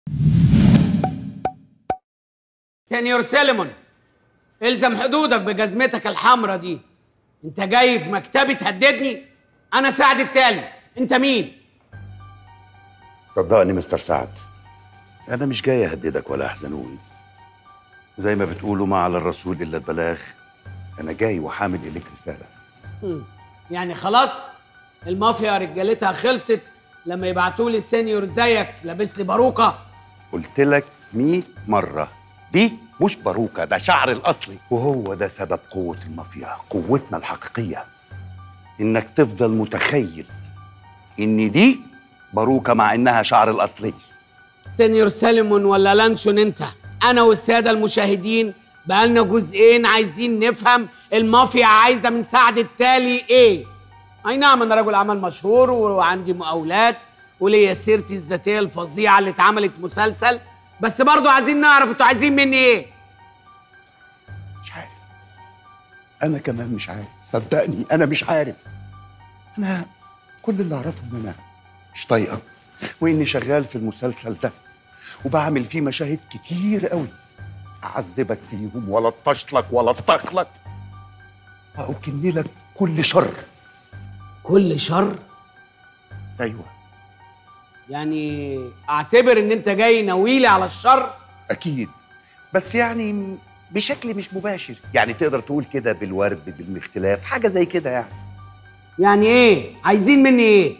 سينيور سيليمون الزم حدودك بجزمتك الحمرا دي انت جاي في مكتبي تهددني انا سعد التالي انت مين صدقني مستر سعد انا مش جاي اهددك ولا احزنوني زي ما بتقولوا ما على الرسول الا البلاغ انا جاي وحامل اليك رساله مم. يعني خلاص المافيا رجالتها خلصت لما يبعتوا لي سينيور زيك لابس لي باروكه قلت لك 100 مره دي مش باروكه ده شعر الاصلي وهو ده سبب قوه المافيا قوتنا الحقيقيه انك تفضل متخيل ان دي باروكه مع انها شعر الاصلي سينيور سيليمون ولا لانشون انت انا والساده المشاهدين بقالنا جزئين عايزين نفهم المافيا عايزه من سعد التالي ايه اي نعم انا رجل اعمال مشهور وعندي مقاولات وليا سيرتي الذاتيه الفظيعه اللي اتعملت مسلسل بس برضو عايزين نعرف انتوا عايزين مني ايه مش عارف انا كمان مش عارف صدقني انا مش عارف انا كل اللي اعرفه ان انا مش طايقك واني شغال في المسلسل ده وبعمل فيه مشاهد كتير قوي اعذبك فيهم ولا اطشلك ولا اطخلك واكن لك كل شر كل شر ايوه يعني اعتبر ان انت جاي ناويلي على الشر اكيد بس يعني بشكل مش مباشر يعني تقدر تقول كده بالورد بالمختلاف حاجه زي كده يعني يعني ايه عايزين مني ايه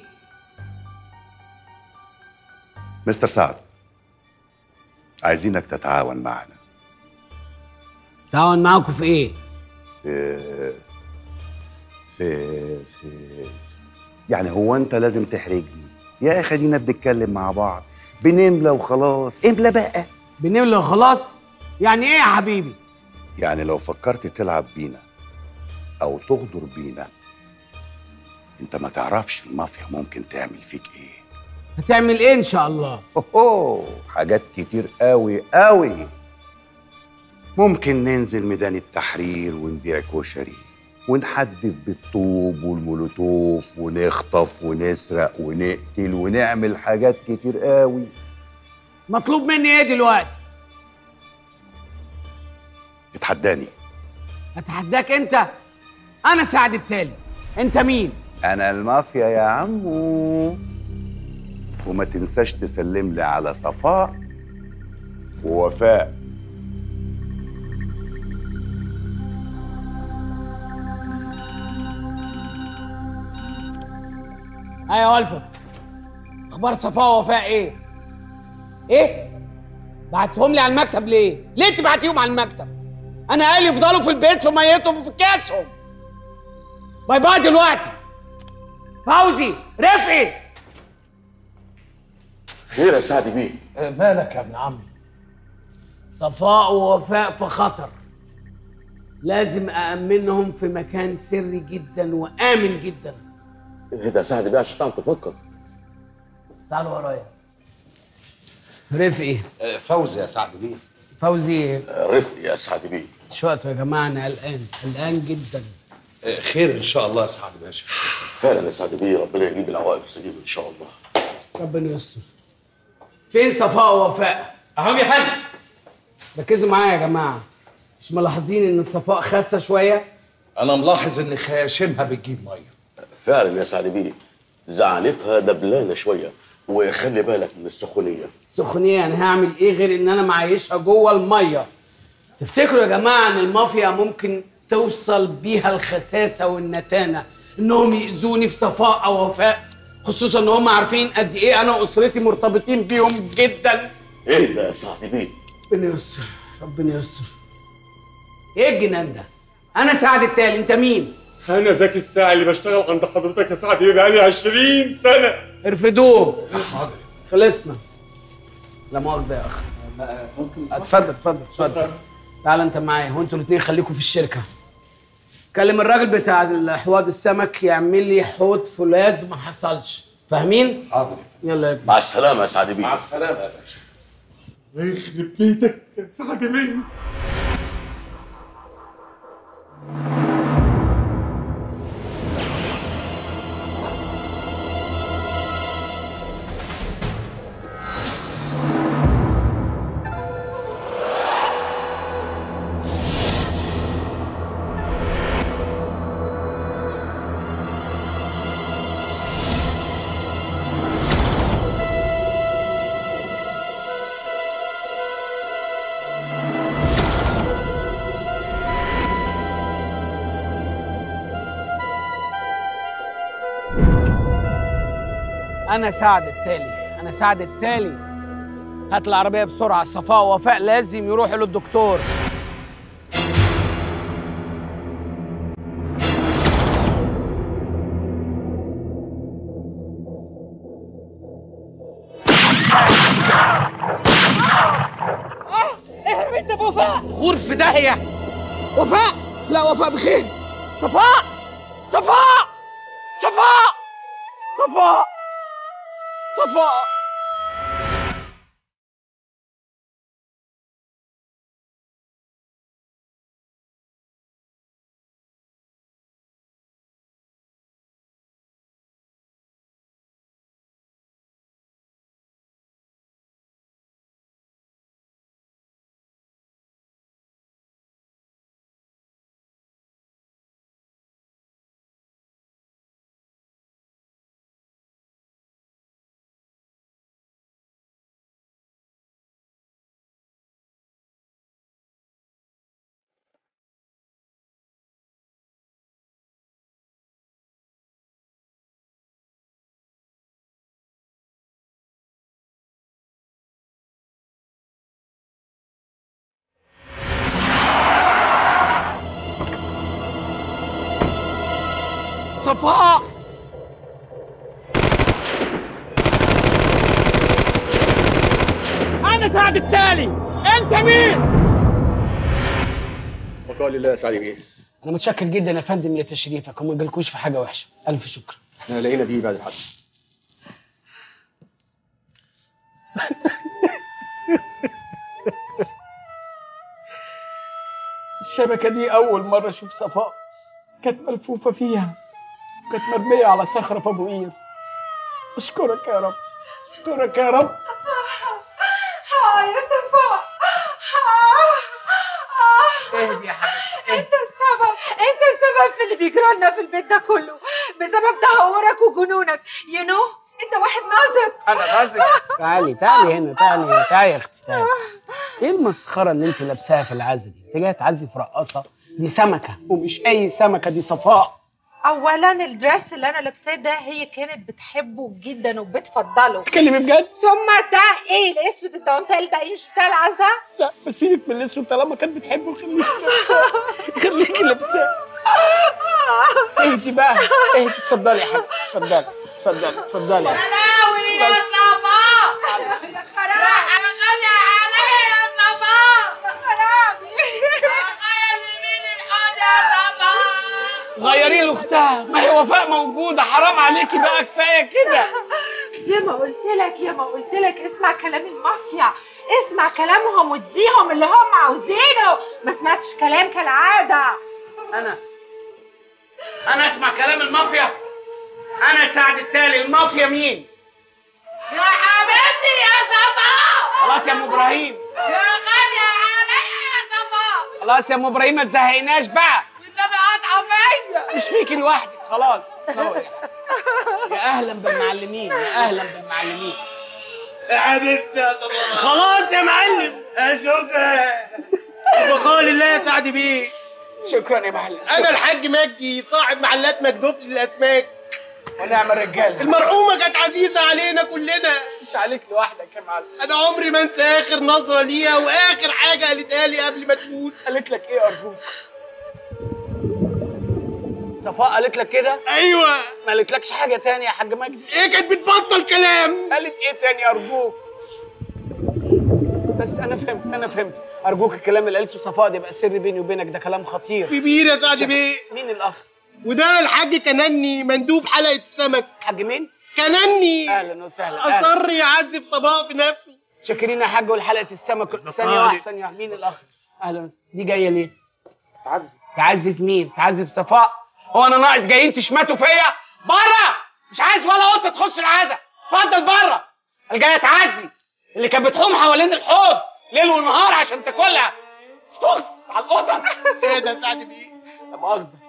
مستر سعد عايزينك تتعاون معنا تعاون معاكم في ايه في في في يعني هو انت لازم تحرجني يا اخي دينا بنتكلم مع بعض بنملى وخلاص املى بقى بنملى وخلاص يعني ايه يا حبيبي يعني لو فكرت تلعب بينا او تغدر بينا انت ما تعرفش المافيا ممكن تعمل فيك ايه هتعمل ايه ان شاء الله اوه حاجات كتير قوي قوي ممكن ننزل ميدان التحرير ونبيع كشري ونحدف بالطوب والمولوتوف ونخطف ونسرق ونقتل ونعمل حاجات كتير قوي مطلوب مني ايه دلوقتي اتحداني اتحداك انت انا سعد التالي انت مين انا المافيا يا عمو وما تنساش تسلم لي على صفاء ووفاء ايوه الفت اخبار صفاء ووفاء ايه ايه بعتهم لي على المكتب ليه ليه تبعتيهم على المكتب انا قال يفضلوا في البيت في ميتهم وفي كاسهم باي باي دلوقتي فوزي رفقي خير يا سعد بيه مالك يا ابن عمي صفاء ووفاء في خطر لازم أأمنهم في مكان سري جدا وآمن جدا ايه ده يا سعد بيه عشان تعرف تفكر تعالوا ورايا رفقي فوزي يا سعد بيه فوزي رفقي يا سعد بيه مش وقته يا جماعة أنا قلقان قلقان جدا خير ان شاء الله يا سعد باشا فعلا يا سعد بيه ربنا يجيب العواقب السليمه ان شاء الله ربنا يستر فين صفاء ووفاء؟ اهم يا فندم ركزوا معايا يا جماعة مش ملاحظين إن صفاء خاسة شوية؟ انا ملاحظ ان خياشيمها بتجيب ميه فعلا يا سعد بيه زعلتها دبلانه شويه وخلي بالك من السخونيه سخونية يعني هعمل إيه غير إن أنا معيشها جوه المية؟ تفتكروا يا جماعة إن المافيا ممكن توصل بيها الخساسة والنتانة إنهم يأذوني في صفاء أو وفاء؟ خصوصا إن هم عارفين قد إيه أنا وأسرتي مرتبطين بيهم جدا ايه ده يا سعد بيه ربنا يستر ربنا يستر ايه الجنان ده؟ انا سعد التالي انت مين؟ انا زكي الساعي اللي بشتغل عند حضرتك يا سعد بيه بقالي 20 سنه ارفدوه حاضر خلصنا لا مؤاخذة يا اخ ممكن اتفضل اتفضل اتفضل تعال انت معايا هو انتوا الاثنين خليكم في الشركة كلم الراجل بتاع حوض السمك يعمل لي حوض فولاذ ما حصلش فاهمين؟ حاضر يلا يا ابني مع السلامه يا سعد بيه مع السلامه يا باشا الله يخرب بيتك يا سعد بيه انا سعد التالي انا سعد التالي هات العربيه بسرعه صفاء ووفاء لازم يروحوا للدكتور غرف داهيه وفاء لا وفاء بخير صفاء صفاء صفاء صفاء صفاء صفاء انا سعد التالي انت مين بقال الله يا سعد بيه انا متشكر جدا يا فندم لتشريفك وما جالكوش في حاجه وحشه الف شكر احنا لقينا دي بعد الحادثه الشبكه دي اول مره اشوف صفاء كانت ملفوفه فيها كانت مرميه على صخره في ابو قير اشكرك يا رب اشكرك يا رب اه يا صفاء اهدي يا حبيبتي انت السبب انت السبب في اللي بيجرى لنا في البيت ده كله بسبب تهورك وجنونك يو نو انت واحد ناظر انا غازي تعالي تعالي هنا تعالي هنا تعالي يا اختي تعالي ايه المسخره اللي انت لابساها في العزه دي انت جايه تعزي في رقاصه دي سمكه ومش اي سمكه دي صفاء اولا الدريس اللي انا لابساه ده هي كانت بتحبه جدا وبتفضله تكلمي بجد ثم ده ايه الاسود الدانتيل ده ايه مش بتاع العزا لا بس سيبك من الاسود طالما كانت بتحبه خليكي لابساه خليكي لابساه اهدي بقى اهدي اتفضلي يا حبيبتي اتفضلي اتفضلي اتفضلي يا حبيبتي. ناوي يا صفاء يا خرابي انا غالية عليا يا صفاء يا خرابي غير مين الحوض يا صفاء غيري له اختها ما هي وفاء موجوده حرام عليكي بقى كفايه كده يا ما قلت لك يا ما قلت لك اسمع كلام المافيا اسمع كلامهم واديهم اللي هم عاوزينه ما سمعتش كلام كالعاده انا انا اسمع كلام المافيا انا سعد التالي المافيا مين يا حبيبتي يا صفاء خلاص يا ام ابراهيم يا غالية عليا يا صفاء خلاص يا ام ابراهيم ما تزهقناش بقى والنبي قاطعه فيا مش فيكي لوحدك خلاص روح. يا اهلا بالمعلمين يا اهلا بالمعلمين يا حبيبتي يا صباح خلاص يا معلم اشوفها بقال الله يا سعد بيه شكرا يا معلم انا الحاج مجدي صاحب محلات مجدوف للاسماك ونعم الرجاله المرحومه كانت عزيزه علينا كلنا مش عليك لوحدك يا معلم انا عمري ما انسى اخر نظره ليها واخر حاجه قالتها لي قبل ما تموت قالت لك ايه ارجوك صفاء قالت لك كده ايوه ما قالتلكش حاجه تانية يا حاج مجدي ايه كانت بتبطل كلام قالت ايه تاني ارجوك بس انا فهمت انا فهمت ارجوك الكلام اللي قالته صفاء ده يبقى سر بيني وبينك ده كلام خطير كبير يا سعد بيه مين الاخ وده الحاج كنني مندوب حلقه السمك حاج مين كنني اهلا وسهلا أهلاً. اصر يعذب صباح في نفسه شاكرين يا حاج والحلقه السمك ثانيه واحده ثانيه واحده مين الاخ اهلا وسهلا دي جايه ليه تعزف تعزف مين تعزف صفاء هو انا ناقص جايين تشمتوا فيا بره مش عايز ولا قطه تخش العزا اتفضل بره الجايه تعزي اللي كانت بتحوم حوالين الحوض ليل ونهار عشان تاكلها استخس على القطط ايه ده يا سعد بيه لا مؤاخذه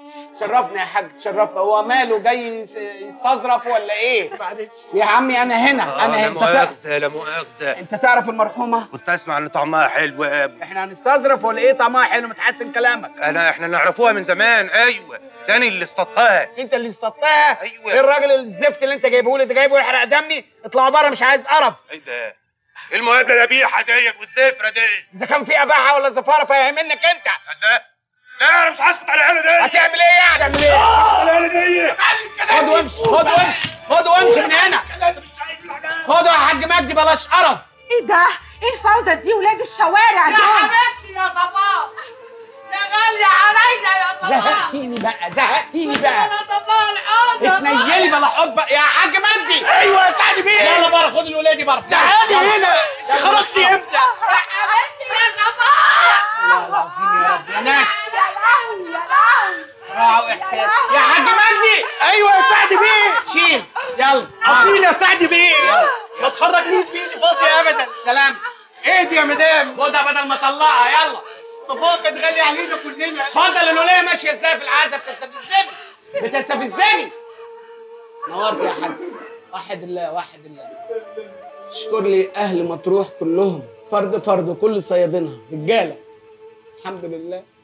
تشرفنا يا حاج تشرفنا هو ماله جاي يس- يستظرف ولا ايه يا عمي انا هنا انا لا هنا انت تع- مؤاخذة لا مؤاخذة انت تعرف المرحومه كنت اسمع ان طعمها حلو يا ابني احنا هنستظرف ولا ايه طعمها حلو متحسن كلامك انا احنا نعرفوها من زمان ايوه تاني اللي اصطدتها انت اللي استطاعها أيوة. ايه الراجل الزفت اللي انت جايبه لي ده جايبه يحرق دمي اطلعوا بره مش عايز قرف ايه ده ايه المقابله القبيحه ديت والزفره دي اذا كان في اباحه ولا زفاره فيهمنك انت ده لا انا مش هسكت على العيله دي هتعمل ايه يعني هتعمل ايه العيله دي خد وامشي خد وامشي خد وامشي من هنا خد يا حاج مجدي بلاش قرف ايه ده؟ ايه الفوضى دي ولاد الشوارع يا دول؟ حبيبتي يا صباح يا غالية عليا يا صباح زهقتيني بقى زهقتيني بقى يا صباح الحوض اتنيلي بلا حب يا حاج مجدي ايوه يا سعد بيه يلا بره خد الولادي بره تعالي هنا انت خرجتي امتى يا حبيبتي يا صباح والله العظيم يا رب يا ناس يا لهوي يا لهوي راعوا احساس يا حاج مجدي ايوه يا سعد بيه شيل يلا عظيم يا سعد بيه ما تخرجنيش بايدي فاضيه ابدا سلام اهدي يا مدام خدها بدل ما اطلعها يلا صفاء كانت غالية علينا كلنا اتفضل الولية ماشية ازاي في العزا بتستفزني بتستفزني نورت يا حاج واحد الله واحد الله اشكر لي اهل مطروح كلهم فرد فرد كل صيادينها رجاله الحمد لله